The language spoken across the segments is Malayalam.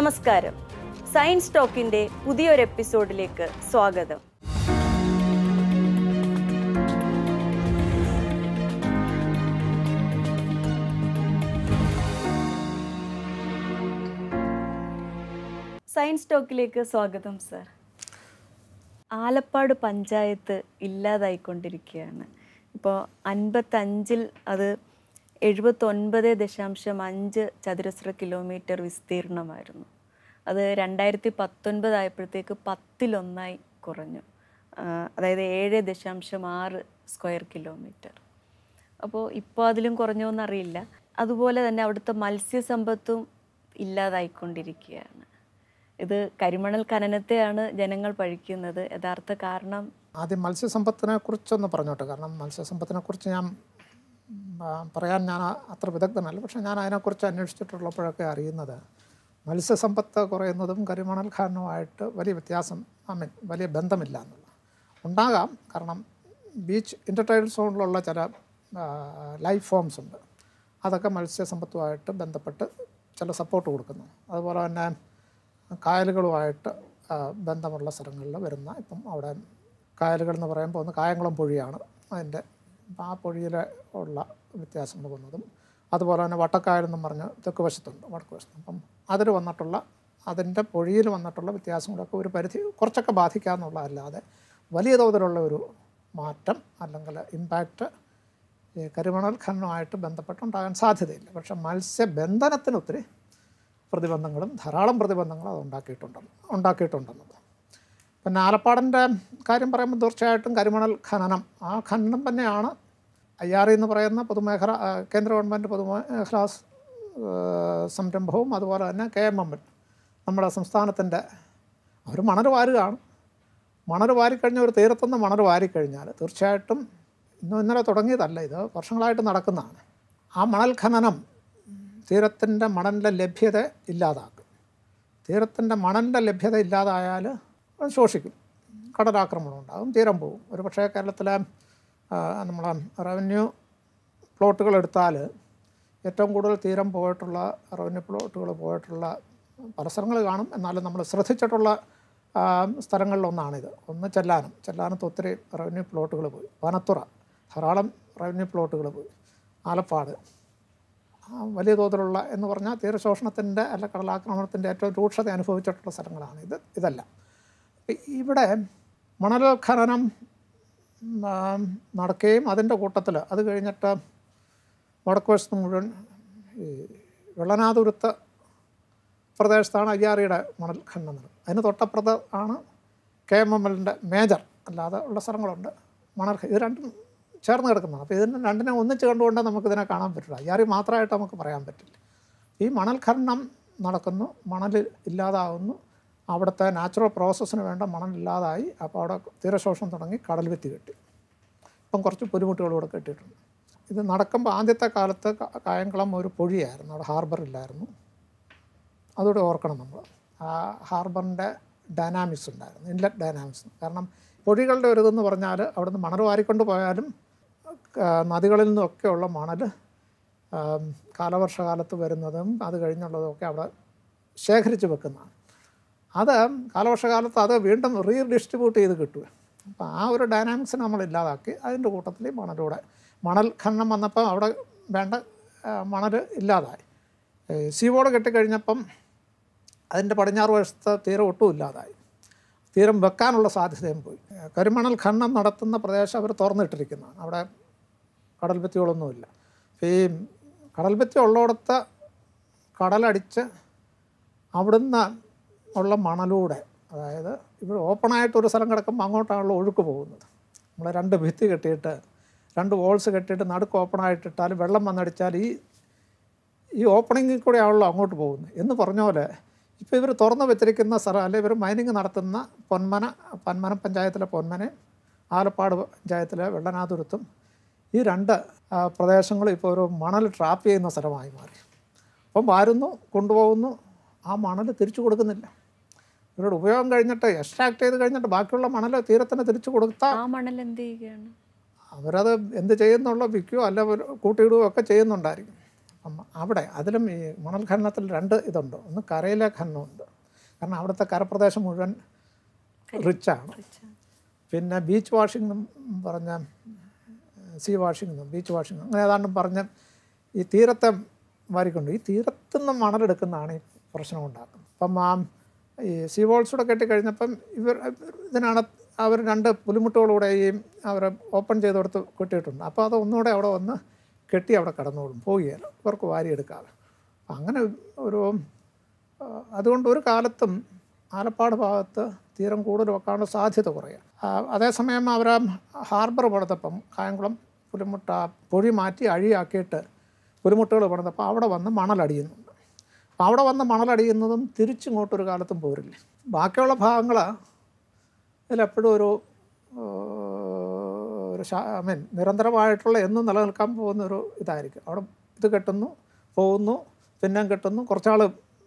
നമസ്കാരം സയൻസ് ടോക്കിന്റെ പുതിയൊരു എപ്പിസോഡിലേക്ക് സ്വാഗതം സയൻസ് ടോക്കിലേക്ക് സ്വാഗതം സർ ആലപ്പാട് പഞ്ചായത്ത് ഇല്ലാതായിക്കൊണ്ടിരിക്കുകയാണ് ഇപ്പോൾ അൻപത്തഞ്ചിൽ അത് എഴുപത്തൊൻപത് ദശാംശം അഞ്ച് ചതുരശ്ര കിലോമീറ്റർ വിസ്തീർണമായിരുന്നു അത് രണ്ടായിരത്തി പത്തൊൻപതായപ്പോഴത്തേക്ക് പത്തിലൊന്നായി കുറഞ്ഞു ആ, അതായത് ഏഴ് ദശാംശം ആറ് സ്ക്വയർ കിലോമീറ്റർ അപ്പോൾ ഇപ്പോൾ അതിലും കുറഞ്ഞോ എന്നറിയില്ല അതുപോലെ തന്നെ അവിടുത്തെ മത്സ്യസമ്പത്തും ഇല്ലാതായിക്കൊണ്ടിരിക്കുകയാണ് ഇത് കരിമണൽ ഖനനത്തെയാണ് ജനങ്ങൾ പഴിക്കുന്നത് യഥാർത്ഥ കാരണം ആദ്യം മത്സ്യസമ്പത്തിനെ കുറിച്ചൊന്ന് പറഞ്ഞോട്ടെ കാരണം മത്സ്യസമ്പത്തിനെ കുറിച്ച് ഞാൻ ആ, പറയാൻ ഞാൻ ആ- അത്ര വിദഗ്ധനല്ല പക്ഷേ ഞാൻ അതിനെക്കുറിച്ച് അന്വേഷിച്ചിട്ടുള്ളപ്പോഴൊക്കെ അറിയുന്നത് മത്സ്യസമ്പത്ത് കുറയുന്നതും കരിമണൽ ഖനനവുമായിട്ട് വലിയ വ്യത്യാസം ഐ മീൻ വലിയ ബന്ധമില്ല എന്നുള്ള ഉണ്ടാകാം കാരണം ബീച്ച് ഇൻ്റർടൈൽ സോണിലുള്ള ചില ലൈഫ് ഫോംസ് ഉണ്ട് അതൊക്കെ മത്സ്യസമ്പത്തുമായിട്ട് ബന്ധപ്പെട്ട് ചില സപ്പോർട്ട് കൊടുക്കുന്നു അതുപോലെ തന്നെ കായലുകളുമായിട്ട് ആ, ബന്ധമുള്ള സ്ഥലങ്ങളിൽ വരുന്ന ഇപ്പം അവിടെ കായലുകൾ എന്ന് പറയുമ്പോൾ ഒന്ന് കായംകുളം പൊഴിയാണ് അതിൻ്റെ ആ പൊഴിയിൽ ഉള്ള വ്യത്യാസങ്ങൾ വന്നതും അതുപോലെ തന്നെ വട്ടക്കായൽ എന്നും പറഞ്ഞ് തെക്ക് വശത്തുണ്ട് വടക്ക് വശത്ത് അപ്പം അതിൽ വന്നിട്ടുള്ള അതിൻ്റെ പൊഴിയിൽ വന്നിട്ടുള്ള വ്യത്യാസങ്ങളൊക്കെ ഒരു പരിധി കുറച്ചൊക്കെ ബാധിക്കാമെന്നുള്ളതല്ലാതെ വലിയ തോതിലുള്ള ഒരു മാറ്റം അല്ലെങ്കിൽ ഇമ്പാക്റ്റ് ഈ കരിമണൽ ഖനനവുമായിട്ട് ബന്ധപ്പെട്ടുണ്ടാകാൻ സാധ്യതയില്ല പക്ഷേ മത്സ്യബന്ധനത്തിന് ഒത്തിരി പ്രതിബന്ധങ്ങളും ധാരാളം പ്രതിബന്ധങ്ങളും അത് ഉണ്ടാക്കിയിട്ടുണ്ടെന്ന് ഉണ്ടാക്കിയിട്ടുണ്ടെന്നത് പിന്നെ ആലപ്പാടിൻ്റെ കാര്യം പറയുമ്പോൾ തീർച്ചയായിട്ടും കരിമണൽ ഖനനം ആ ഖനനം തന്നെയാണ് ഐ ആർ എന്ന് പറയുന്ന പൊതുമേഖല ആ, കേന്ദ്ര ഗവൺമെൻറ് പൊതുമേഖലാ സ്, ആ, സംരംഭവും അതുപോലെ തന്നെ കെ എം എം എൽ നമ്മുടെ സംസ്ഥാനത്തിൻ്റെ അവർ മണൽ വാരുകയാണ് മണൽ വാരിക്കഴിഞ്ഞ ഒരു തീരത്തുനിന്ന് മണൽ വാരിക്കഴിഞ്ഞാൽ തീർച്ചയായിട്ടും ഇന്നും ഇന്നലെ തുടങ്ങിയതല്ല ഇത് വർഷങ്ങളായിട്ട് നടക്കുന്നതാണ് ആ മണൽ ഖനനം തീരത്തിൻ്റെ മണലിൻ്റെ ലഭ്യത ഇല്ലാതാക്കും തീരത്തിൻ്റെ മണലിൻ്റെ ലഭ്യത ഇല്ലാതായാൽ അത് ശോഷിക്കും കടലാക്രമണം ഉണ്ടാകും തീരം പോകും ഒരു പക്ഷേ കേരളത്തിലെ ആ, നമ്മളെ റവന്യൂ പ്ലോട്ടുകൾ എടുത്താൽ ഏറ്റവും കൂടുതൽ തീരം പോയിട്ടുള്ള റവന്യൂ പ്ലോട്ടുകൾ പോയിട്ടുള്ള പല സ്ഥലങ്ങൾ കാണും എന്നാലും നമ്മൾ ശ്രദ്ധിച്ചിട്ടുള്ള ആ, സ്ഥലങ്ങളിലൊന്നാണിത് ഒന്ന് ചെല്ലാനം ചെല്ലാനത്ത് ഒത്തിരി റവന്യൂ പ്ലോട്ടുകൾ പോയി വനത്തുറ ധാരാളം റവന്യൂ പ്ലോട്ടുകൾ പോയി ആലപ്പാട് ആ, വലിയ തോതിലുള്ള എന്ന് പറഞ്ഞാൽ തീരശോഷണത്തിൻ്റെ അല്ല കടലാക്രമണത്തിൻ്റെ ഏറ്റവും രൂക്ഷത അനുഭവിച്ചിട്ടുള്ള സ്ഥലങ്ങളാണ് ഇത് ഇതെല്ലാം ഇ- ഇവിടെ മണൽ ഖനനം ഉം, ആ, നടക്കുകയും അതിൻ്റെ കൂട്ടത്തിൽ അത് കഴിഞ്ഞിട്ട് വടക്ക് വശത്ത് മുഴുവൻ ഈ വെള്ളനാതുരുത്ത് പ്രദേശത്താണ് അയ്യാറിയുടെ മണൽ ഖനനം നടക്കുന്നത് അതിന് തൊട്ടപ്പുറത്ത് ആണ് കെ എം എം എല്ലിൻ്റെ മേജർ അല്ലാതെ ഉള്ള സ്ഥലങ്ങളുണ്ട് മണൽ ഖ- ഇത് രണ്ടും ചേർന്ന് കിടക്കുന്നതാണ് അപ്പോൾ ഇതിനെ രണ്ടിനെ ഒന്നിച്ച് കണ്ടുകൊണ്ട് നമുക്കിതിനെ കാണാൻ പറ്റില്ല അയ്യാറി മാത്രമായിട്ട് നമുക്ക് പറയാൻ പറ്റില്ല ഈ മണൽ ഖനനം നടക്കുന്നു മണൽ ഇല്ലാതാവുന്നു അവിടുത്തെ നാച്ചുറൽ പ്രോസസ്സിന് വേണ്ട മണൽ ഇല്ലാതായി അപ്പോൾ അവിടെ തീരശോഷണം തുടങ്ങി കടൽ ഭിത്തി കെട്ടി ഇപ്പം കുറച്ച് പുലിമുട്ടുകളൂടെ കെട്ടിയിട്ടുണ്ട് ഇത് നടക്കുമ്പോൾ ആദ്യത്തെ കാലത്ത് ക- കായംകുളം ഒരു പൊഴിയായിരുന്നു അവിടെ ഹാർബർ ഇല്ലായിരുന്നു അതുകൂടെ ഓർക്കണം നമ്മൾ ആ ഹാർബറിൻ്റെ ഡൈനാമിക്സ് ഉണ്ടായിരുന്നു ഇൻലെറ്റ് ഡൈനാമിക്സ് കാരണം പൊഴികളുടെ ഒരു ഇതെന്ന് പറഞ്ഞാൽ അവിടുന്ന് മണൽ വാരിക്കൊണ്ട് പോയാലും ആ, നദികളിൽ നിന്നൊക്കെയുള്ള മണൽ ആം, കാലവർഷകാലത്ത് വരുന്നതും അത് കഴിഞ്ഞുള്ളതും ഒക്കെ അവിടെ ശേഖരിച്ച് വെക്കുന്നതാണ് അത് കാലവർഷകാലത്ത് അത് വീണ്ടും റീഡിസ്ട്രിബ്യൂട്ട് ചെയ്ത് കിട്ടുക അപ്പോൾ ആ ഒരു ഡൈനാമിക്സ് നമ്മൾ ഇല്ലാതാക്കി അതിൻ്റെ കൂട്ടത്തിൽ മണലൂടെ മണൽ ഖനനം വന്നപ്പോൾ അവിടെ വേണ്ട ആ, മണൽ ഇല്ലാതായി സീവോട് കെട്ടിക്കഴിഞ്ഞപ്പം അതിൻ്റെ പടിഞ്ഞാറ് വശത്ത് തീരം ഒട്ടും ഇല്ലാതായി തീരം വെക്കാനുള്ള സാധ്യതയും പോയി കരിമണൽ ഖനനം നടത്തുന്ന പ്രദേശം അവർ തുറന്നിട്ടിരിക്കുന്നതാണ് അവിടെ കടൽ ഭിത്തികളൊന്നുമില്ല അപ്പോൾ ഈ കടൽ ഭിത്തി ഉള്ളിടത്ത് കടലടിച്ച് അവിടുന്ന് ഉള്ള മണലൂടെ അതായത് ഇവിടെ ഓപ്പണായിട്ട് ഒരു സ്ഥലം കിടക്കുമ്പോൾ അങ്ങോട്ടാണല്ലോ ഒഴുക്ക് പോകുന്നത് നമ്മൾ രണ്ട് ഭിത്തി കെട്ടിയിട്ട് രണ്ട് വോൾസ് കെട്ടിയിട്ട് നടുക്ക് ഓപ്പണായിട്ടിട്ടാൽ വെള്ളം വന്നടിച്ചാൽ ഈ ഈ ഓപ്പണിങ്ങിൽ കൂടെ ആണല്ലോ അങ്ങോട്ട് പോകുന്നത് എന്ന് പറഞ്ഞ പോലെ ഇപ്പോൾ ഇവർ തുറന്നു വെച്ചിരിക്കുന്ന സ്ഥലം അല്ലെ ഇവർ മൈനിങ് നടത്തുന്ന പൊന്മന പൊന്മന പഞ്ചായത്തിലെ പൊന്മനയും ആലപ്പാട് പഞ്ചായത്തിലെ വെള്ളനാതുരത്തും ഈ രണ്ട് ആ, പ്രദേശങ്ങളും ഇപ്പോൾ ഒരു മണൽ ട്രാപ്പ് ചെയ്യുന്ന സ്ഥലമായി മാറി അപ്പം വാരുന്നു കൊണ്ടുപോകുന്നു ആ മണൽ തിരിച്ചു കൊടുക്കുന്നില്ല ഇവരുടെ ഉപയോഗം കഴിഞ്ഞിട്ട് എക്സ്ട്രാക്ട് ചെയ്ത് കഴിഞ്ഞിട്ട് ബാക്കിയുള്ള മണൽ തീരത്തിന് തിരിച്ചു കൊടുത്താൽ ആ മണൽ എന്ത് ചെയ്യുകയാണ് അവരത് എന്ത് ചെയ്യുന്നുള്ള വിൽക്കുകയോ അല്ല ഒരു കൂട്ടിയിടുകയോ ഒക്കെ ചെയ്യുന്നുണ്ടായിരിക്കും അപ്പം അവിടെ അതിലും ഈ മണൽ ഖനനത്തിൽ രണ്ട് ഇതുണ്ട് ഒന്ന് കരയിലെ ഖനനമുണ്ട് കാരണം അവിടുത്തെ കരപ്രദേശം മുഴുവൻ റിച്ചാണ് പിന്നെ ബീച്ച് വാഷിംഗ് എന്നും പറഞ്ഞ സീ വാഷിംഗ് എന്നും ബീച്ച് വാഷിംഗ് അങ്ങനെ ഏതാണ്ടും പറഞ്ഞ് ഈ തീരത്തെ വാരിക്കൊണ്ട് ഈ തീരത്തു നിന്ന് മണലെടുക്കുന്നതാണ് ഈ പ്രശ്നം ഉണ്ടാക്കുന്നത് അപ്പം ആ ഈ സീ വോൾസൂടെ കെട്ടിക്കഴിഞ്ഞപ്പം ഇവർ ഇതിനാണ് അവർ രണ്ട് പുലിമുട്ടുകളൂടെ ഈ അവർ ഓപ്പൺ ചെയ്ത് കൊടുത്ത് കെട്ടിയിട്ടുണ്ട് അപ്പോൾ അത് ഒന്നുകൂടെ അവിടെ വന്ന് കെട്ടി അവിടെ കടന്നോളും പോവുകയില്ല ഇവർക്ക് വാരിയെടുക്കാതെ അങ്ങനെ ഒരു ആ, അതുകൊണ്ട് ഒരു കാലത്തും ആലപ്പാട് ഭാഗത്ത് തീരം കൂടുതൽ വെക്കാനുള്ള സാധ്യത കുറയുക ആ, അതേസമയം അവർ ഹാർബർ പണിതപ്പം കായംകുളം പുലിമുട്ട പൊഴി മാറ്റി അഴിയാക്കിയിട്ട് പുലിമുട്ടുകൾ പണിതപ്പോൾ അവിടെ വന്ന് മണലടിയുന്നുണ്ട് അപ്പോൾ അവിടെ വന്ന് മണലടിയുന്നതും തിരിച്ചിങ്ങോട്ടൊരു കാലത്തും പോരില്ല ബാക്കിയുള്ള ഭാഗങ്ങൾ ഇതിലെപ്പോഴും ഒരു ആ, ഒരു ഐ മീൻ നിരന്തരമായിട്ടുള്ള എന്നും നിലനിൽക്കാൻ പോകുന്ന ഒരു ഇതായിരിക്കും അവിടെ ഇത് കെട്ടുന്നു പോകുന്നു പിന്നെയും കെട്ടുന്നു കുറച്ചാൾ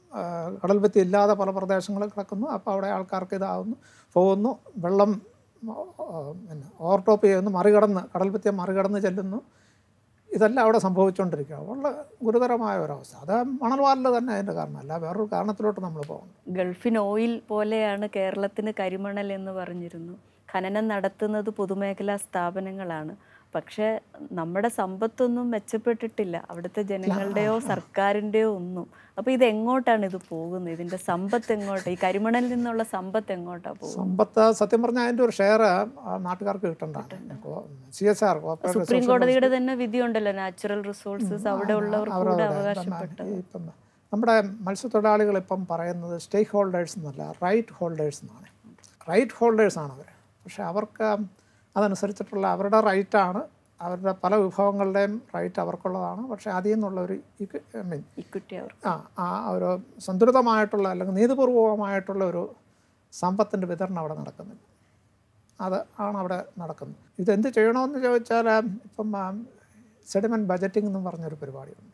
കടൽ ഭിത്തി ഇല്ലാതെ പല പ്രദേശങ്ങളിൽ കിടക്കുന്നു അപ്പോൾ അവിടെ ആൾക്കാർക്ക് ഇതാവുന്നു പോകുന്നു വെള്ളം ആ, പിന്നെ ഓവർടോപ്പ് ചെയ്യുന്നു മറികടന്ന് കടൽ ഭിത്തിയെ മറികടന്ന് ചെല്ലുന്നു ഇതെല്ലാം അവിടെ സംഭവിച്ചുകൊണ്ടിരിക്കുക വളരെ ഗുരുതരമായ ഒരവസ്ഥ അത് മണൽവാലിൽ തന്നെ അതിൻ്റെ കാരണമല്ല വേറൊരു കാരണത്തിലോട്ട് നമ്മൾ പോകുന്നു ഗൾഫിൻ ഓയിൽ പോലെയാണ് കേരളത്തിന് കരിമണൽ എന്ന് പറഞ്ഞിരുന്നു ഖനനം നടത്തുന്നത് പൊതുമേഖലാ സ്ഥാപനങ്ങളാണ് പക്ഷേ നമ്മുടെ സമ്പത്തൊന്നും മെച്ചപ്പെട്ടിട്ടില്ല അവിടുത്തെ ജനങ്ങളുടെയോ സർക്കാരിൻ്റെയോ ഒന്നും അപ്പോൾ ഇത് എങ്ങോട്ടാണ് ഇത് പോകുന്നത് ഇതിൻ്റെ സമ്പത്ത് എങ്ങോട്ടാണ് ഈ കരിമണലിൽ നിന്നുള്ള സമ്പത്ത് എങ്ങോട്ടാണ് പോകുന്നത് സമ്പത്ത് സത്യം പറഞ്ഞാൽ അതിൻ്റെ ഒരു ഷെയർ നാട്ടുകാർക്ക് കിട്ടേണ്ടതാണ് സി എസ് ആർ സുപ്രീം കോടതിയുടെ തന്നെ വിധിയുണ്ടല്ലോ നാച്ചുറൽ റിസോഴ്സസ് അവിടെ ഉള്ളവർക്ക് കൂടെ അവകാശപ്പെട്ടത് ഇപ്പം നമ്മുടെ മത്സ്യത്തൊഴിലാളികൾ ഇപ്പം പറയുന്നത് സ്റ്റേക്ക് ഹോൾഡേഴ്സ് എന്നല്ല റൈറ്റ് ഹോൾഡേഴ്സ് എന്നാണ് റൈറ്റ് ഹോൾഡേഴ്സ് ആണ് അവർ പക്ഷെ അവർക്ക് അതനുസരിച്ചിട്ടുള്ള അവരുടെ റൈറ്റാണ് അവരുടെ പല വിഭവങ്ങളുടെയും റൈറ്റ് അവർക്കുള്ളതാണ് പക്ഷേ അതിൽ നിന്നുള്ള ഒരു ഐ മീൻ ഇക്വിറ്റി അവർ ആ ആ ഒരു സന്തുലിതമായിട്ടുള്ള അല്ലെങ്കിൽ നീതിപൂർവമായിട്ടുള്ള ഒരു സമ്പത്തിൻ്റെ വിതരണം അവിടെ നടക്കുന്നില്ല അത് ആണ് അവിടെ നടക്കുന്നത് ഇതെന്ത് ചെയ്യണമെന്ന് ചോദിച്ചാൽ ഇപ്പം സെഡിമെൻറ്റ് ബജറ്റിംഗ് എന്ന് പറഞ്ഞൊരു പരിപാടിയുണ്ട്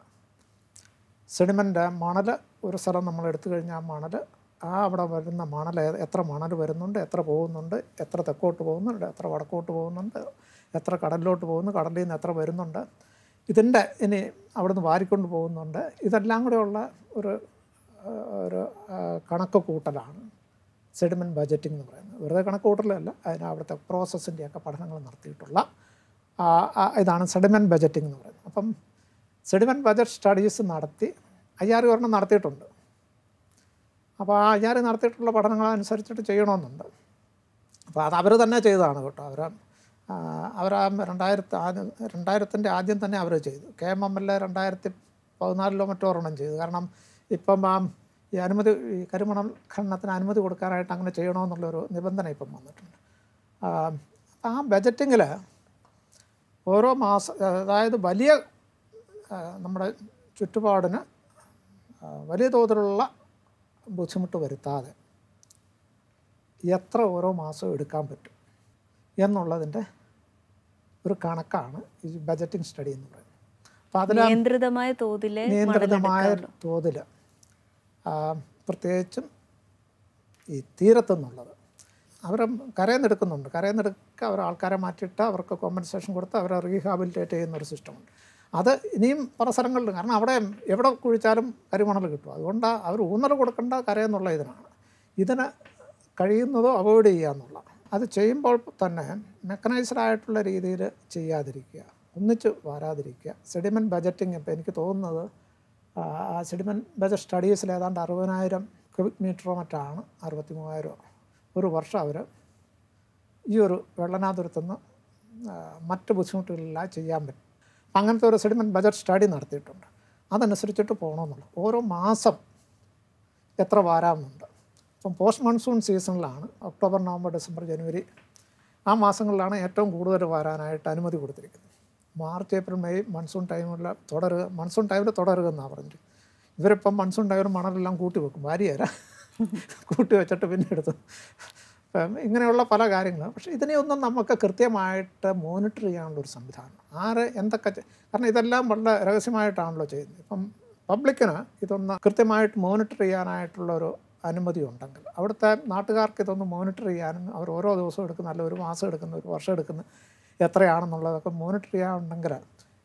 സെഡിമെൻ്റ് മണൽ ഒരു സ്ഥലം നമ്മൾ എടുത്തു കഴിഞ്ഞാൽ ആ മണൽ ആ അവിടെ വരുന്ന മണൽ ഏ- എത്ര മണൽ വരുന്നുണ്ട് എത്ര പോകുന്നുണ്ട് എത്ര തെക്കോട്ട് പോകുന്നുണ്ട് എത്ര വടക്കോട്ട് പോകുന്നുണ്ട് എത്ര കടലിലോട്ട് പോകുന്നു കടലിൽ നിന്ന് എത്ര വരുന്നുണ്ട് ഇതിൻ്റെ ഇനി അവിടുന്ന് വാരിക്കൊണ്ട് പോകുന്നുണ്ട് ഇതെല്ലാം കൂടെയുള്ള ഒരു ആ, ഒരു ആ, കണക്ക് കൂട്ടലാണ് സെഡിമെൻറ്റ് ബജറ്റിംഗ് എന്ന് പറയുന്നത് വെറുതെ കണക്ക് കൂട്ടലല്ല അതിന് അവിടുത്തെ പ്രോസസ്സിൻ്റെയൊക്കെ പഠനങ്ങൾ നടത്തിയിട്ടുള്ള ആ, ആ, ഇതാണ് സെഡിമെൻറ്റ് ബജറ്റിംഗ് എന്ന് പറയുന്നത് അപ്പം സെഡിമെൻറ്റ് ബജറ്റ് സ്റ്റഡീസ് നടത്തി അയ്യാറ് ഒരെണ്ണം നടത്തിയിട്ടുണ്ട് അപ്പോൾ ആ അയ്യാറ് നടത്തിയിട്ടുള്ള പഠനങ്ങൾ അനുസരിച്ചിട്ട് ചെയ്യണമെന്നുണ്ട് അപ്പോൾ അത് അവർ തന്നെ ചെയ്തതാണ് കേട്ടോ അവർ അവർ രണ്ടായിരത്തി ആദ്യം രണ്ടായിരത്തിൻ്റെ ആദ്യം തന്നെ അവർ ചെയ്തു കെ എം എം എൽ എ രണ്ടായിരത്തി പതിനാലിലോ മറ്റോ ഒരെണ്ണം ചെയ്തു കാരണം ഇപ്പം ആ ഈ അനുമതി ഈ കരിമണൽ ഖനനത്തിന് അനുമതി കൊടുക്കാനായിട്ട് അങ്ങനെ ചെയ്യണമെന്നുള്ളൊരു നിബന്ധന ഇപ്പം വന്നിട്ടുണ്ട് ആ, അപ്പം ആ ബജറ്റിങ്ങിൽ ഓരോ മാസം അതായത് വലിയ ആ, നമ്മുടെ ചുറ്റുപാടിന് ആ, വലിയ തോതിലുള്ള ബുദ്ധിമുട്ട് വരുത്താതെ എത്ര ഓരോ മാസവും എടുക്കാൻ പറ്റും എന്നുള്ളതിൻ്റെ ഒരു കണക്കാണ് ഈ ബജറ്റിംഗ് സ്റ്റഡി എന്ന് പറയുന്നത് അപ്പോൾ അതിൽ നിയന്ത്രിതമായ തോതിലെ നിയന്ത്രിതമായ തോതിൽ പ്രത്യേകിച്ചും ഈ തീരത്തുനിന്നുള്ളത് അവർ കരയിൽ നിന്ന് എടുക്കുന്നുണ്ട് കരയിൽ നിന്ന് എടുക്കുക അവർ ആൾക്കാരെ മാറ്റിയിട്ട് അവർക്ക് കോമ്പൻസേഷൻ കൊടുത്ത് അവരെ റീഹാബിലിറ്റേറ്റ് ചെയ്യുന്ന ഒരു സിസ്റ്റമുണ്ട് അത് ഇനിയും പല സ്ഥലങ്ങളിലും കാരണം അവിടെ എവിടെ കുഴിച്ചാലും കരിമണൽ കിട്ടും അതുകൊണ്ട് അവർ ഊന്നൽ കൊടുക്കേണ്ട കരയെന്നുള്ള ഇതിനാണ് ഇതിന് കഴിയുന്നതോ അവോയ്ഡ് ചെയ്യുക എന്നുള്ള അത് ചെയ്യുമ്പോൾ തന്നെ മെക്കനൈസ്ഡ് ആയിട്ടുള്ള രീതിയിൽ ചെയ്യാതിരിക്കുക ഒന്നിച്ച് വരാതിരിക്കുക സെഡിമെൻറ്റ് ബജറ്റിംഗ് ഇപ്പോൾ എനിക്ക് തോന്നുന്നത് ആ സെഡിമെൻറ്റ് ബജറ്റ് സ്റ്റഡീസിൽ ഏതാണ്ട് അറുപതിനായിരം ക്യൂബിക് മീറ്ററോ മറ്റാണ് അറുപത്തി മൂവായിരമോ ഒരു വർഷം അവർ ഈ ഒരു വെള്ളനാതുരത്തുനിന്ന് മറ്റ് ബുദ്ധിമുട്ടുകളില്ല ചെയ്യാൻ പറ്റും അപ്പം അങ്ങനത്തെ ഒരു സെഡിമെൻറ്റ് ബജറ്റ് സ്റ്റഡി നടത്തിയിട്ടുണ്ട് അതനുസരിച്ചിട്ട് പോകണമെന്നുള്ളു ഓരോ മാസം എത്ര വാരാമെന്നുണ്ട് ഇപ്പം പോസ്റ്റ് മൺസൂൺ സീസണിലാണ് ഒക്ടോബർ നവംബർ ഡിസംബർ ജനുവരി ആ മാസങ്ങളിലാണ് ഏറ്റവും കൂടുതൽ വരാനായിട്ട് അനുമതി കൊടുത്തിരിക്കുന്നത് മാർച്ച് ഏപ്രിൽ മെയ് മൺസൂൺ ടൈമിൽ തുടരുക മൺസൂൺ ടൈമിൽ തുടരുക എന്നാണ് പറഞ്ഞിട്ട് ഇവരിപ്പം മൺസൂൺ ടൈമിൽ മണലെല്ലാം കൂട്ടി വെക്കും ഭാര്യയര കൂട്ടി വെച്ചിട്ട് പിന്നെ എടുത്തു അപ്പം ഇങ്ങനെയുള്ള പല കാര്യങ്ങളും പക്ഷേ ഇതിനെയൊന്നും നമുക്ക് കൃത്യമായിട്ട് മോണിറ്റർ ചെയ്യാനുള്ള ഒരു സംവിധാനം ആര് എന്തൊക്കെ ചെ- കാരണം ഇതെല്ലാം വളരെ രഹസ്യമായിട്ടാണല്ലോ ചെയ്യുന്നത് ഇപ്പം പബ്ലിക്കിന് ഇതൊന്ന് കൃത്യമായിട്ട് മോണിറ്റർ ചെയ്യാനായിട്ടുള്ള ഒരു അനുമതി ഉണ്ടെങ്കിൽ അവിടുത്തെ നാട്ടുകാർക്ക് ഇതൊന്ന് മോണിറ്റർ ചെയ്യാനും അവർ ഓരോ ദിവസവും എടുക്കുന്ന അല്ല ഒരു മാസം എടുക്കുന്ന ഒരു വർഷം എടുക്കുന്ന എത്രയാണെന്നുള്ളതൊക്കെ മോണിറ്റർ ചെയ്യാനുണ്ടെങ്കിൽ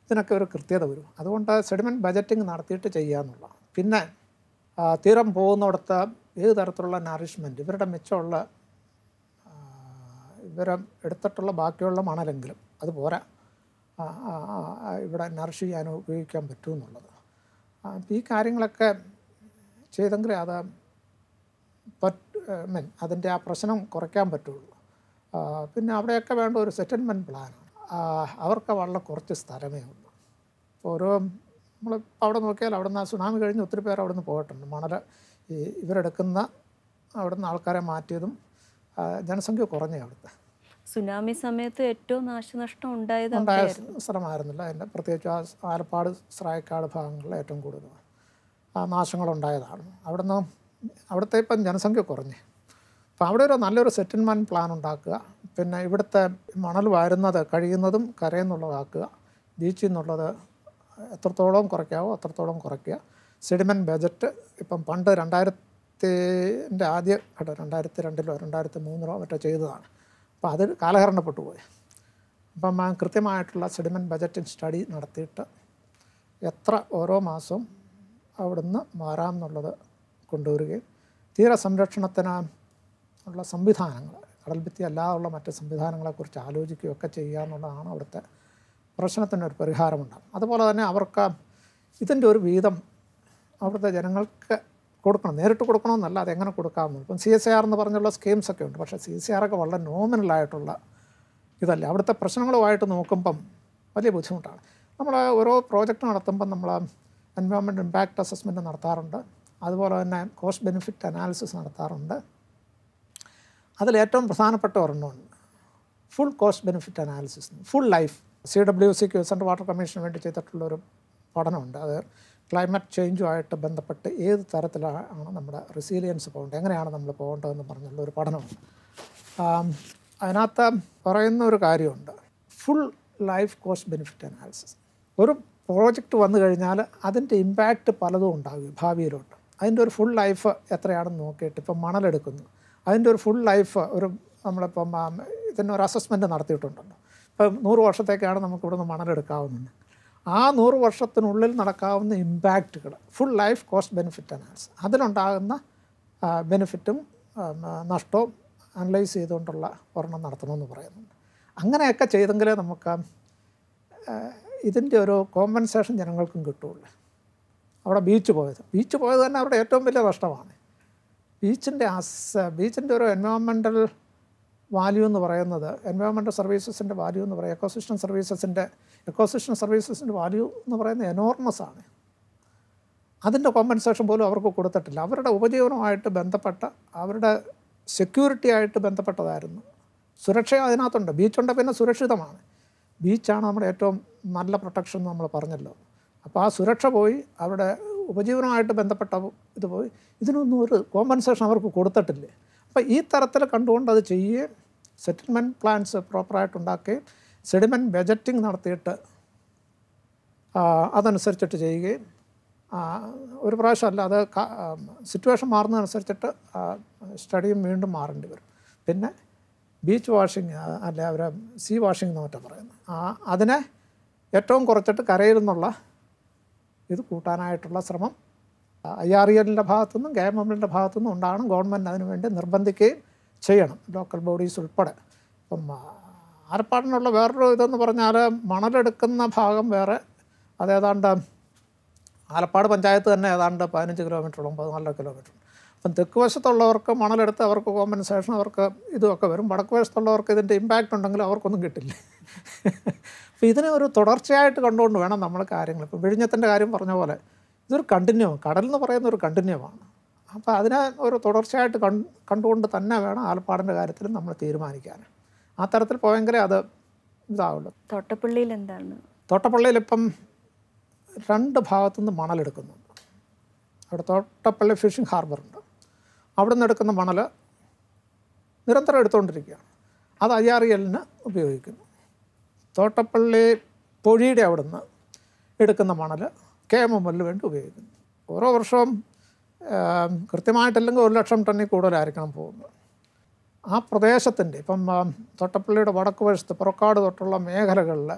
ഇതിനൊക്കെ ഒരു കൃത്യത വരും അതുകൊണ്ട് സെഡിമെൻറ്റ് ബജറ്റിംഗ് നടത്തിയിട്ട് ചെയ്യുക എന്നുള്ള പിന്നെ ആ, തീരം പോകുന്നിടത്ത് ഏത് തരത്തിലുള്ള നറിഷ്മെൻറ്റ് ഇവരുടെ മിച്ചമുള്ള ആ, ഇവരെ എടുത്തിട്ടുള്ള ബാക്കിയുള്ള മണലെങ്കിലും അത് പോരാ ആ, ആ, ആ, ആ, ഇവിടെ നറിഷ് ചെയ്യാൻ ഉപയോഗിക്കാൻ പറ്റൂ എന്നുള്ളത് ആ, അപ്പം ഈ കാര്യങ്ങളൊക്കെ ചെയ്തെങ്കിലേ അത് പറ്റ് മീൻ അതിൻ്റെ ആ പ്രശ്നം കുറയ്ക്കാൻ പറ്റുള്ളൂ ആ, പിന്നെ അവിടെയൊക്കെ വേണ്ട ഒരു സെറ്റിൽമെൻറ്റ് പ്ലാനാണ് അവർക്ക് വളരെ കുറച്ച് സ്ഥലമേ ഉള്ളൂ ഇപ്പോൾ ഓരോ നമ്മൾ അവിടെ നോക്കിയാൽ അവിടെ നിന്ന് സുനാമി കഴിഞ്ഞ് ഒത്തിരി പേർ അവിടെ നിന്ന് പോയിട്ടുണ്ട് മണൽ ഈ ഇവരെടുക്കുന്ന അവിടെ നിന്ന് ആൾക്കാരെ മാറ്റിയതും ആ, ജനസംഖ്യ കുറഞ്ഞേ അവിടുത്തെ സുനാമി സമയത്ത് ഏറ്റവും നാശനഷ്ടം ഉണ്ടായത് ഉണ്ടായ അവിടെയായിരുന്നു. സ്ഥലമായിരുന്നില്ല അതിൻ്റെ പ്രത്യേകിച്ച് ആ ആലപ്പാട് സ്രായക്കാട് ഭാഗങ്ങളിൽ ഏറ്റവും കൂടുതൽ ആ നാശങ്ങളുണ്ടായതാണ് അവിടുന്ന് അവിടുത്തെ ഇപ്പം ജനസംഖ്യ കുറഞ്ഞ് അപ്പോൾ അവിടെ ഒരു നല്ലൊരു സെറ്റിൽമെൻറ്റ് പ്ലാൻ ഉണ്ടാക്കുക പിന്നെ ഇവിടുത്തെ മണൽ വാരുന്നത് കഴിയുന്നതും കരയിൽ നിന്നുള്ളതാക്കുക ബീച്ചിൽ നിന്നുള്ളത് എത്രത്തോളം കുറയ്ക്കാവോ അത്രത്തോളം കുറയ്ക്കുക സെഡിമെൻറ്റ് ബജറ്റ് ഇപ്പം പണ്ട് രണ്ടായിരത്തിൻ്റെ ആദ്യ ഘട്ടം രണ്ടായിരത്തി രണ്ടിലോ രണ്ടായിരത്തി മൂന്നിലോ മറ്റോ ചെയ്തതാണ് അപ്പോൾ അത് കാലഹരണപ്പെട്ടു പോയി അപ്പം ആ കൃത്യമായിട്ടുള്ള സെഡിമെൻറ്റ് ബജറ്റിംഗ് സ്റ്റഡി നടത്തിയിട്ട് എത്ര ഓരോ മാസവും അവിടുന്ന് മാറാം എന്നുള്ളത് കൊണ്ടുവരികയും തീര സംരക്ഷണത്തിന് ഉള്ള സംവിധാനങ്ങൾ കടൽഭിത്തി അല്ലാതുള്ള മറ്റ് സംവിധാനങ്ങളെക്കുറിച്ച് ആലോചിക്കുകയൊക്കെ ചെയ്യുക എന്നുള്ളതാണ് അവിടുത്തെ പ്രശ്നത്തിന് ഒരു പരിഹാരമുണ്ടാകും അതുപോലെ തന്നെ അവർക്ക് ഇതിൻ്റെ ഒരു വീതം അവിടുത്തെ ജനങ്ങൾക്ക് കൊടുക്കണം നേരിട്ട് കൊടുക്കണമെന്നല്ല അതെങ്ങനെ കൊടുക്കാമെന്ന് ഇപ്പം സി എസ് ആർ എന്ന് പറഞ്ഞുള്ള സ്കീംസ് ഒക്കെ ഉണ്ട് പക്ഷേ സി സി ആർ ഒക്കെ വളരെ നോമിനലായിട്ടുള്ള ഇതല്ല അവിടുത്തെ പ്രശ്നങ്ങളുമായിട്ട് നോക്കുമ്പം വലിയ ബുദ്ധിമുട്ടാണ് നമ്മൾ ഓരോ പ്രോജക്റ്റ് നടത്തുമ്പം നമ്മൾ എൻവയോൺമെൻറ്റ് ഇമ്പാക്റ്റ് അസസ്മെൻറ്റ് നടത്താറുണ്ട് അതുപോലെ തന്നെ കോസ്റ്റ് ബെനിഫിറ്റ് അനാലിസിസ് നടത്താറുണ്ട് അതിൽ ഏറ്റവും പ്രധാനപ്പെട്ട ഒരെണ്ണമുണ്ട് full cost benefit analysis full life C W സിക്ക് സെൻട്രൽ വാട്ടർ കമ്മീഷന് വേണ്ടി ചെയ്തിട്ടുള്ളൊരു പഠനമുണ്ട് അത് ക്ലൈമറ്റ് ചേഞ്ചുമായിട്ട് ബന്ധപ്പെട്ട് ഏത് തരത്തിലാണ് നമ്മുടെ റെസീലിയൻസ് പോകേണ്ടത് എങ്ങനെയാണ് നമ്മൾ പോകേണ്ടതെന്ന് പറഞ്ഞുള്ള ഒരു പഠനമുണ്ട് ആം, അതിനകത്ത് പറയുന്ന ഒരു കാര്യമുണ്ട് full life cost benefit analysis ഒരു പ്രോജക്റ്റ് വന്നു കഴിഞ്ഞാൽ അതിൻ്റെ ഇമ്പാക്റ്റ് പലതും ഉണ്ടാകും ഭാവിയിലോട്ട് അതിൻ്റെ ഒരു ഫുൾ ലൈഫ് എത്രയാണെന്ന് നോക്കിയിട്ട് ഇപ്പം മണലെടുക്കുന്നു അതിൻ്റെ ഒരു ഫുൾ ലൈഫ് ഒരു നമ്മളിപ്പം ആം, ഇതിന് ഒരു അസസ്മെൻറ്റ് നടത്തിയിട്ടുണ്ടല്ലോ ഇപ്പം നൂറ് വർഷത്തേക്കാണ് നമുക്ക് ഇവിടുന്ന് മണലെടുക്കാവുന്നത് ആ നൂറ് വർഷത്തിനുള്ളിൽ നടക്കാവുന്ന ഇമ്പാക്റ്റുകൾ full life cost benefit analysis അതിലുണ്ടാകുന്ന ബെനിഫിറ്റും നഷ്ടവും അനലൈസ് ചെയ്തുകൊണ്ടുള്ള ഒരെണ്ണം നടത്തണമെന്ന് പറയുന്നുണ്ട് അങ്ങനെയൊക്കെ ചെയ്തെങ്കിലേ നമുക്ക് ഇതിൻ്റെ ഒരു കോമ്പൻസേഷൻ ജനങ്ങൾക്കും കിട്ടുള്ളൂ അവിടെ ബീച്ച് പോയത് ബീച്ച് പോയത് തന്നെ അവരുടെ ഏറ്റവും വലിയ നഷ്ടമാണ് ബീച്ചിൻ്റെ അസ് ബീച്ചിൻ്റെ ഒരു എൻവയോൺമെൻറ്റൽ വാല്യൂ എന്ന് പറയുന്നത് എൻവയോൺമെൻറ്റൽ സർവീസസിൻ്റെ വാല്യൂ എന്ന് പറയുന്നത് എക്കോസിസ്റ്റം സർവീസസിൻ്റെ എക്കോസിസ്റ്റം സർവീസസിൻ്റെ വാല്യൂ എന്ന് പറയുന്നത് എനോർമസ് ആണ് അതിൻ്റെ കോമ്പൻസേഷൻ പോലും അവർക്ക് കൊടുത്തിട്ടില്ല അവരുടെ ഉപജീവനവുമായിട്ട് ബന്ധപ്പെട്ട അവരുടെ സെക്യൂരിറ്റി ആയിട്ട് ബന്ധപ്പെട്ടതായിരുന്നു സുരക്ഷ അതിനകത്തുണ്ട് ബീച്ചുണ്ട് പിന്നെ സുരക്ഷിതമാണ് ബീച്ചാണ് നമ്മുടെ ഏറ്റവും നല്ല പ്രൊട്ടക്ഷൻ എന്ന് നമ്മൾ പറഞ്ഞല്ലോ അപ്പോൾ ആ സുരക്ഷ പോയി അവിടെ ഉപജീവനമായിട്ട് ബന്ധപ്പെട്ട ഇത് പോയി ഇതിനൊന്നും ഒരു കോമ്പൻസേഷൻ അവർക്ക് കൊടുത്തിട്ടില്ലേ അപ്പോൾ ഈ തരത്തിൽ കണ്ടുകൊണ്ട് അത് ചെയ്യുകയും സെറ്റിൽമെൻറ്റ് പ്ലാൻസ് പ്രോപ്പറായിട്ട് ഉണ്ടാക്കുകയും സെഡിമെൻറ്റ് ബജറ്റിംഗ് നടത്തിയിട്ട് ആ, അതനുസരിച്ചിട്ട് ചെയ്യുകയും ആ, ഒരു പ്രാവശ്യമല്ല അത് സിറ്റുവേഷൻ മാറുന്നതനുസരിച്ചിട്ട് സ്റ്റഡിയും വീണ്ടും മാറേണ്ടി വരും പിന്നെ ബീച്ച് വാഷിങ് അല്ല അവർ സീ വാഷിംഗ് എന്ന് മറ്റോ പറയുന്നത് ആ അതിനെ ഏറ്റവും കുറച്ചിട്ട് കരയിൽ നിന്നുള്ള ഇത് കൂട്ടാനായിട്ടുള്ള ശ്രമം ഐ ആർ എല്ലിൻ്റെ ഭാഗത്തുനിന്നും കെ എം എമ്മിൻ്റെ ഭാഗത്തുനിന്നും ഉണ്ടാകണം ഗവൺമെൻറ് അതിനു വേണ്ടി നിർബന്ധിക്കുകയും ചെയ്യണം ലോക്കൽ ബോഡീസ് ഉൾപ്പെടെ ഇപ്പം ആ, ആലപ്പാടിനുള്ള വേറൊരു ഇതെന്ന് പറഞ്ഞാൽ മണലെടുക്കുന്ന ഭാഗം വേറെ അതേതാണ്ട് ആലപ്പാട് പഞ്ചായത്ത് തന്നെ ഏതാണ്ട് പതിനഞ്ച് കിലോമീറ്ററോളം പതിനാലര കിലോമീറ്റർ അപ്പം തെക്ക് വശത്തുള്ളവർക്ക് മണലെടുത്ത് അവർക്ക് കോമ്പൻസേഷൻ അവർക്ക് ഇതുമൊക്കെ വരും വടക്ക് വശത്തുള്ളവർക്ക് ഇതിൻ്റെ ഇമ്പാക്റ്റ് ഉണ്ടെങ്കിൽ അവർക്കൊന്നും കിട്ടില്ല അപ്പോൾ ഇതിനെ ഒരു തുടർച്ചയായിട്ട് കണ്ടുകൊണ്ട് വേണം നമ്മൾ കാര്യങ്ങൾ ഇപ്പോൾ വിഴിഞ്ഞത്തിൻ്റെ കാര്യം പറഞ്ഞ പോലെ ഇതൊരു കണ്ടിന്യൂ കടൽ എന്ന് പറയുന്ന ഒരു കണ്ടിന്യൂമാണ് അപ്പോൾ അതിനെ ഒരു തുടർച്ചയായിട്ട് കൺ കണ്ടുകൊണ്ട് തന്നെ വേണം ആലപ്പാടിൻ്റെ കാര്യത്തിൽ നമ്മൾ തീരുമാനിക്കാൻ ആ തരത്തിൽ പോയെങ്കിലേ അത് ഇതാവുള്ളൂ തോട്ടപ്പള്ളിയിൽ എന്താണ് തോട്ടപ്പള്ളിയിൽ ഇപ്പം രണ്ട് ഭാഗത്തുനിന്ന് മണലെടുക്കുന്നുണ്ട് അവിടെ തോട്ടപ്പള്ളി ഫിഷിംഗ് ഹാർബറുണ്ട് അവിടെ നിന്ന് എടുക്കുന്ന മണൽ നിരന്തരം എടുത്തുകൊണ്ടിരിക്കുകയാണ് അത് ഐ ആർ എല്ലിന് ഉപയോഗിക്കുന്നു തോട്ടപ്പള്ളി പൊഴിയുടെ അവിടെ നിന്ന് എടുക്കുന്ന മണൽ കെ എം എം എല്ലിന് വേണ്ടി ഉപയോഗിക്കുന്നു ഓരോ വർഷവും ആം, കൃത്യമായിട്ടല്ലെങ്കിൽ ഒരു ലക്ഷം ടണ്ണിൽ കൂടുതലായിരിക്കണം പോകുന്നത് ആ പ്രദേശത്തിൻ്റെ ഇപ്പം ആ, തോട്ടപ്പള്ളിയുടെ വടക്ക് വശത്ത് പുറക്കാട് തൊട്ടുള്ള മേഖലകളിൽ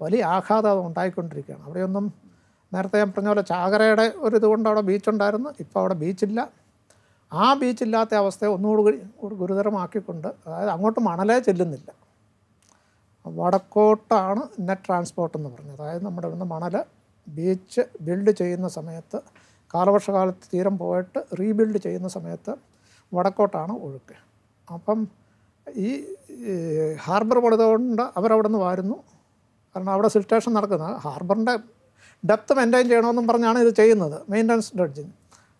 വലിയ ആഘാതം അത് ഉണ്ടായിക്കൊണ്ടിരിക്കുകയാണ് അവിടെയൊന്നും നേരത്തെ ഞാൻ പറഞ്ഞ പോലെ ചാകരയുടെ ഒരു ഇതുകൊണ്ട് അവിടെ ബീച്ചുണ്ടായിരുന്നു ഇപ്പോൾ അവിടെ ബീച്ചില്ല ആ ബീച്ചില്ലാത്ത അവസ്ഥയെ ഒന്നുകൂടി കൂടി ഗുരുതരമാക്കിക്കൊണ്ട് അതായത് അങ്ങോട്ട് മണലേ ചെല്ലുന്നില്ല വടക്കോട്ടാണ് നെറ്റ് ട്രാൻസ്പോർട്ട് എന്ന് പറഞ്ഞത് അതായത് നമ്മുടെ ഇവിടുന്ന് മണൽ ബീച്ച് ബിൽഡ് ചെയ്യുന്ന സമയത്ത് കാലവർഷകാലത്ത് തീരം പോയിട്ട് റീബിൽഡ് ചെയ്യുന്ന സമയത്ത് വടക്കോട്ടാണ് ഒഴുക്ക് അപ്പം ഈ ഈ ഹാർബർ പണിതുകൊണ്ട് അവരവിടെ നിന്ന് വാരുന്നു കാരണം അവിടെ സിൽറ്റേഷൻ നടക്കുന്നത് ഹാർബറിൻ്റെ ഡെപ്ത് മെയിൻറ്റെയിൻ ചെയ്യണമെന്നും പറഞ്ഞാണ് ഇത് ചെയ്യുന്നത് മെയിൻ്റനൻസ് ഡ്രഡ്ജിങ്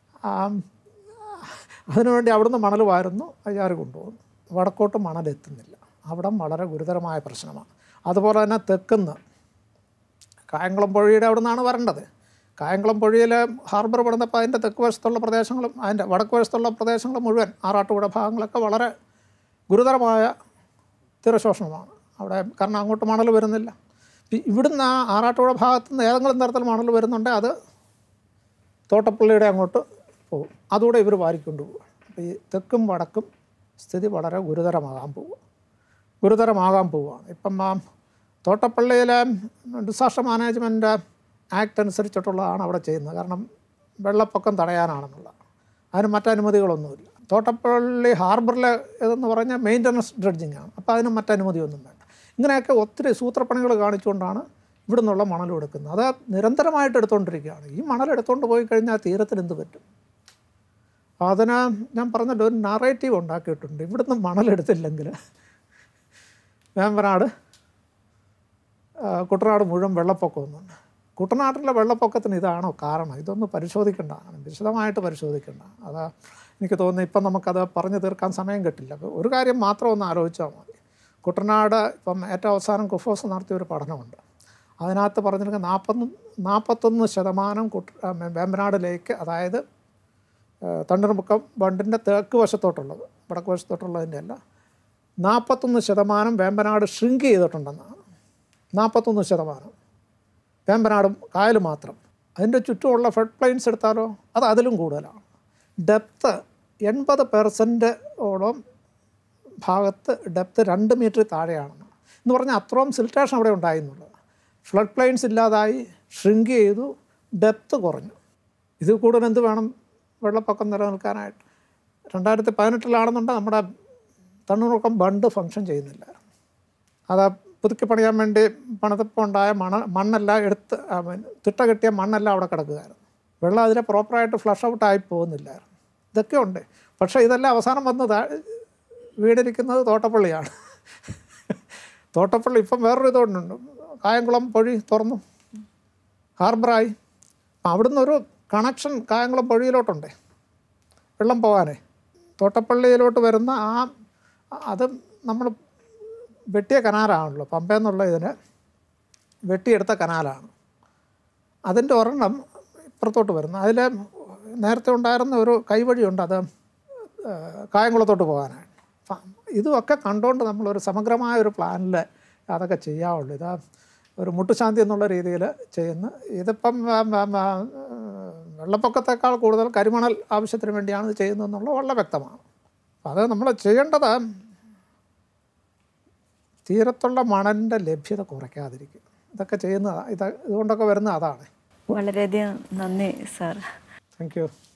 അതിനുവേണ്ടി അവിടുന്ന് മണൽ വാരുന്നു അയ്യാർ കൊണ്ടുപോകുന്നു വടക്കോട്ട് മണൽ എത്തുന്നില്ല അവിടെ വളരെ ഗുരുതരമായ പ്രശ്നമാണ് അതുപോലെ തന്നെ തെക്കുന്ന് കായംകുളം പുഴയുടെ അവിടെ നിന്നാണ് വരേണ്ടത് കായംകുളം പുഴയിലെ ഹാർബർ പണിതപ്പോൾ അതിൻ്റെ തെക്ക് വശത്തുള്ള പ്രദേശങ്ങളും അതിൻ്റെ വടക്ക് വശത്തുള്ള പ്രദേശങ്ങൾ മുഴുവൻ ആറാട്ടുപുഴ ഭാഗങ്ങളൊക്കെ വളരെ ഗുരുതരമായ തീരശോഷണമാണ് അവിടെ കാരണം അങ്ങോട്ട് മണൽ വരുന്നില്ല ഇ- ഇവിടുന്ന് ആ ആറാട്ടുപുഴ ഭാഗത്ത് നിന്ന് ഏതെങ്കിലും തരത്തിൽ മണൽ വരുന്നുണ്ടെങ്കിൽ അത് തോട്ടപ്പള്ളിയുടെ അങ്ങോട്ട് പോകും അതുകൂടെ ഇവർ വാരിക്കൊണ്ട് പോകും അപ്പോൾ ഈ തെക്കും വടക്കും സ്ഥിതി വളരെ ഗുരുതരമാകാൻ പോകും ഗുരുതരമാകാൻ പോവുകയാണ് ഇപ്പം ആ തോട്ടപ്പള്ളിയിലെ ഡിസാസ്റ്റർ മാനേജ്മെൻറ്റ് ആക്ട് അനുസരിച്ചിട്ടുള്ളതാണ് അവിടെ ചെയ്യുന്നത് കാരണം വെള്ളപ്പൊക്കം തടയാനാണെന്നുള്ള അതിന് മറ്റനുമതികളൊന്നുമില്ല തോട്ടപ്പള്ളി ഹാർബറിലെ ഇതെന്ന് പറഞ്ഞാൽ മെയിൻ്റനൻസ് ഡ്രഡ്ജിങ് ആണ് അപ്പോൾ അതിന് മറ്റനുമതിയൊന്നും വേണ്ട ഇങ്ങനെയൊക്കെ ഒത്തിരി സൂത്രപ്പണികൾ കാണിച്ചുകൊണ്ടാണ് ഇവിടെ നിന്നുള്ള മണൽ എടുക്കുന്നത് അത് നിരന്തരമായിട്ട് എടുത്തുകൊണ്ടിരിക്കുകയാണ് ഈ മണൽ എടുത്തുകൊണ്ട് പോയി കഴിഞ്ഞാൽ തീരത്തിന് എന്ത് പറ്റും അതിന് ഞാൻ പറഞ്ഞല്ലോ ഒരു നറേറ്റീവ് ഉണ്ടാക്കിയിട്ടുണ്ട് ഇവിടുന്ന് മണലെടുത്തില്ലെങ്കിൽ വേമ്പനാട് ആ, കുട്ടനാട് മുഴുവൻ വെള്ളപ്പൊക്കമൊന്നുണ്ട് കുട്ടനാട്ടിലെ വെള്ളപ്പൊക്കത്തിന് ഇതാണോ കാരണം ഇതൊന്ന് പരിശോധിക്കേണ്ടതാണ് വിശദമായിട്ട് പരിശോധിക്കേണ്ട അതാ എനിക്ക് തോന്നുന്നു ഇപ്പം നമുക്കത് പറഞ്ഞു തീർക്കാൻ സമയം കിട്ടില്ല അപ്പോൾ ഒരു കാര്യം മാത്രം ഒന്ന് ആലോചിച്ചാൽ മതി കുട്ടനാട് ഇപ്പം ഏറ്റവും അവസാനം കുഫോസ് നടത്തിയ ഒരു പഠനമുണ്ട് അതിനകത്ത് പറഞ്ഞിരിക്കുന്ന നാൽപ്പത്തൊന്ന് നാൽപ്പത്തൊന്ന് ശതമാനം കുട്ട ആ, വേമ്പനാട് ലേക്ക് അതായത് ഏഹ് തണ്ണീർമുക്കം ബണ്ടിൻ്റെ തെക്ക് വശത്തോട്ടുള്ളത് വടക്ക് വശത്തോട്ടുള്ളതിൻ്റെ അല്ല നാൽപ്പത്തൊന്ന് ശതമാനം വേമ്പനാട് ഷ്രിങ്ക് ചെയ്തിട്ടുണ്ടെന്നാണ് നാൽപ്പത്തൊന്ന് ശതമാനം വേമ്പനാടും കായൽ മാത്രം അതിൻ്റെ ചുറ്റുമുള്ള ഫ്ലഡ് പ്ലെയിൻസ് എടുത്താലോ അത് അതിലും കൂടുതലാണ് ഡെപ്ത്ത് എൺപത് പെർസെൻറ്റ് ഓളം ഭാഗത്ത് ഡെപ്ത്ത് രണ്ട് മീറ്റർ താഴെയാണെന്ന് എന്ന് പറഞ്ഞാൽ അത്രയും സിൽറ്റേഷൻ അവിടെ ഉണ്ടായി എന്നുള്ളത് ഫ്ലഡ് പ്ലെയിൻസ് ഇല്ലാതായി ഷ്രിങ്ക് ചെയ്തു ഡെപ്ത്ത് കുറഞ്ഞു ഇത് കൂടുതൽ എന്ത് വേണം വെള്ളപ്പൊക്കം നിലനിൽക്കാനായിട്ട് രണ്ടായിരത്തി പതിനെട്ടിലാണെന്നുണ്ടെങ്കിൽ നമ്മുടെ തണ്ണൂറുക്കം ബണ്ട് ഫങ്ഷൻ ചെയ്യുന്നില്ല അത് പുതുക്കി പണിയാൻ വേണ്ടി പണിതപ്പോൾ ഉണ്ടായ മണ മണ്ണെല്ലാം എടുത്ത് ആ, പിന്നെ തിട്ട കെട്ടിയ മണ്ണെല്ലാം അവിടെ കിടക്കുകയായിരുന്നു വെള്ളം അതിലെ പ്രോപ്പറായിട്ട് ഫ്ലഷ് ഔട്ട് ആയി പോകുന്നില്ലായിരുന്നു ഇതൊക്കെ ഉണ്ട് പക്ഷേ ഇതെല്ലാം അവസാനം വന്ന് താ- വീടിരിക്കുന്നത് തോട്ടപ്പള്ളിയാണ് തോട്ടപ്പള്ളി ഇപ്പം വേറൊരു ഇതുകൊണ്ടുണ്ട് കായംകുളം പൊഴി തുറന്നു ഹാർബറായി അപ്പം അവിടുന്ന് ഒരു കണക്ഷൻ കായംകുളം പൊഴിയിലോട്ടുണ്ടേ വെള്ളം പോകാനേ തോട്ടപ്പള്ളിയിലോട്ട് വരുന്ന ആ അത് നമ്മൾ വെട്ടിയ കനാലാണല്ലോ പമ്പയെന്നുള്ള ഇതിന് വെട്ടിയെടുത്ത കനാലാണ് അതിൻ്റെ ഒരെണ്ണം ഇപ്പുറത്തോട്ട് വരുന്നു അതിൽ നേരത്തെ ഉണ്ടായിരുന്ന ഒരു കൈവഴിയുണ്ട് അത് ഏഹ്, കായംകുളത്തോട്ട് പോകാനായിട്ട് അപ്പം ഇതുമൊക്കെ കണ്ടുകൊണ്ട് നമ്മളൊരു സമഗ്രമായ ഒരു പ്ലാനിൽ അതൊക്കെ ചെയ്യാവുള്ളൂ ഇതാ ഒരു മുട്ടുശാന്തി എന്നുള്ള രീതിയിൽ ചെയ്യുന്ന ഇതിപ്പം ആ, ആ, ആ, വെള്ളപ്പൊക്കത്തേക്കാൾ കൂടുതൽ കരിമണൽ ആവശ്യത്തിന് വേണ്ടിയാണ് ഇത് ചെയ്യുന്നതെന്നുള്ളത് വളരെ വ്യക്തമാണ് അപ്പം അത് നമ്മൾ ചെയ്യേണ്ടത് തീരത്തുള്ള മണലിൻ്റെ ലഭ്യത കുറയ്ക്കാതിരിക്കും ഇതൊക്കെ ചെയ്യുന്നത് ഇത് ഇതുകൊണ്ടൊക്കെ വരുന്ന അതാണ് വളരെയധികം നന്ദി സാർ താങ്ക് യു